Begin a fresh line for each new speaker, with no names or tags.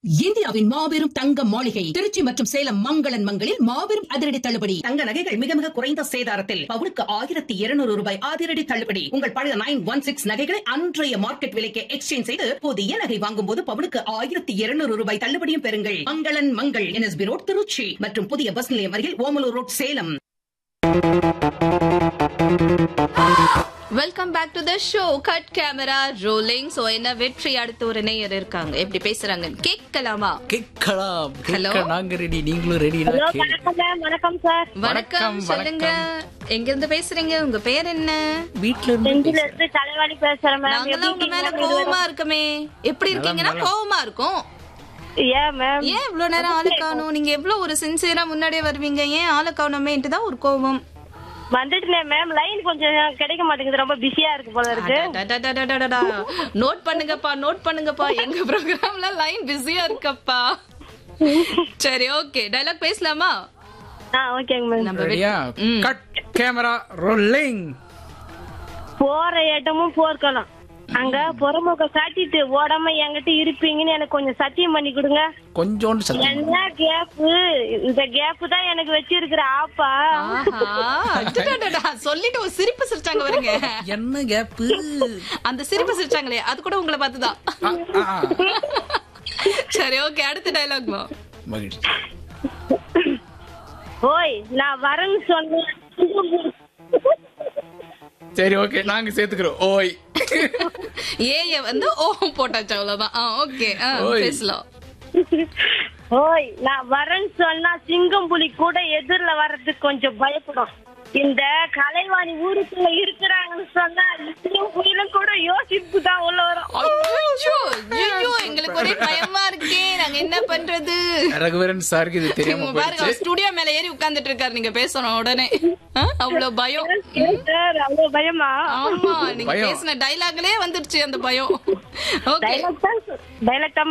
இந்தியாவின் மாபெரும் தங்க மாளிகை திருச்சி மற்றும் சேலம் மங்களன் மங்களில் மாபெரும் அதிரடி தள்ளுபடி தங்க நகைகள் மிக மிக குறைந்த சேதாரத்தில் பவுனுக்கு ஆயிரத்தி இருநூறு ரூபாய் அதிரடி தள்ளுபடி உங்கள் பழைய நைன் ஒன் சிக்ஸ் நகைகளை அன்றைய மார்க்கெட் விலைக்கு எக்ஸ்சேஞ்ச் செய்து புதிய நகை வாங்கும் போது பவுனுக்கு ஆயிரத்தி இருநூறு ரூபாய் தள்ளுபடியும் பெறுங்கள் மங்களன் மங்கள் என்எஸ்பி ரோட் திருச்சி மற்றும் புதிய பஸ் நிலையம் அருகில் Omalur road Salem
welcome back to the show cut camera rolling so என்ன வெற்றி அடுத்து ஒரு நேயர் இருக்காங்க எப்படி பேசுறாங்க கேட்கலாமா
கேட்கலாம்
Hello.
கேட்க நாங்க ரெடி நீங்களும் ரெடி
ஹலோ வணக்கம் மேம் வணக்கம் சார்
வணக்கம்
வணக்கம்,
சொல்லுங்க எங்க இருந்து பேசுறீங்க உங்க பேர் என்ன
வீட்ல இருந்து
செஞ்சில இருந்து தலைவாணி பேசுறேன் மேம்
நாங்கெல்லாம் உங்க மேல கோவமா இருக்கமே எப்படி இருக்கீங்கன்னா கோவமா இருக்கும்
ஏன் மேம்
ஏன் இவ்வளவு நேரம் ஆளு காணும் நீங்க எவ்வளவு ஒரு சின்சியரா முன்னாடியே வருவீங்க ஏன் ஆளு காணோமேன்ட்டு தான் ஒரு கோவம்
வந்துட்டேன் மேம் லைன் கொஞ்சம் கிடைக்க மாட்டேங்குது ரொம்ப பிஸியா இருக்கு போல இருக்கு
நோட் பண்ணுங்கப்பா நோட் பண்ணுங்கப்பா எங்க ப்ரோக்ராம்ல லைன் பிஸியா இருக்கப்பா சரி ஓகே டயலாக் பேசலாமா
ஆ ஓகேங்க மேம்
நம்ம
ரெடியா கட் கேமரா ரோலிங்
போற இடமும் போர்க்கலாம் அங்க புறமுக காட்டிட்டு ஓடாம என்கிட்ட இருப்பீங்கன்னு எனக்கு கொஞ்சம் சத்தியம் பண்ணி கொடுங்க
கொஞ்சோண்டு சத்தம்
என்ன கேப்பு இந்த கேப்பு தான் எனக்கு வச்சிருக்கிற ஆப்பா
ஆஹா அடடடடா, சொல்லிட்டு ஒரு சிரிப்பு சிரிச்சாங்க வருங்க
என்ன கேப்பு
அந்த சிரிப்பு சிரிச்சாங்களே அது கூட உங்களை பார்த்துதான் சரி ஓகே அடுத்த டயலாக்
மகிழ்ச்சி
ஓய் நான் வரேன்னு சொன்னேன்
சரி ஓகே நாங்க சேர்த்துக்கிறோம் ஓய்
ஏய வந்து ஓ போட்டாச்சு அவ்வளவுதான் ஓகே
ஓய்.
பேசலாம்
ஓய் நான் வரேன்னு சொன்னா சிங்கம் புலி கூட எதிரில வர்றதுக்கு கொஞ்சம் பயப்படும் இந்த கலைவாணி ஊருக்குள்ள இருக்கிறாங்கன்னு சொன்னா சிங்கம் புலியும் கூட யோசிப்பு தான் உள்ள வரும்
ஐயோ, ஐயோ, எங்களுக்கு ஒரே பயமா இருக்கே நாங்க என்ன பண்றது
ரகுவரன் சாருக்கு இது தெரியாம
இவங்க பாருங்க
போயிடுச்சு
ஸ்டுடியோ மேல ஏறி உட்கார்ந்துட்டு இருக்காரு நீங்க பேசணும் உடனே ஆ, அவ்வளவு பயம்
சார் அவ்வளவு பயமா
ஆமா நீங்க
பயம்.
பேசின டைலாக்லயே வந்துருச்சு அந்த பயம் ஓகே
டைலாக் தான் டைலாக் தான்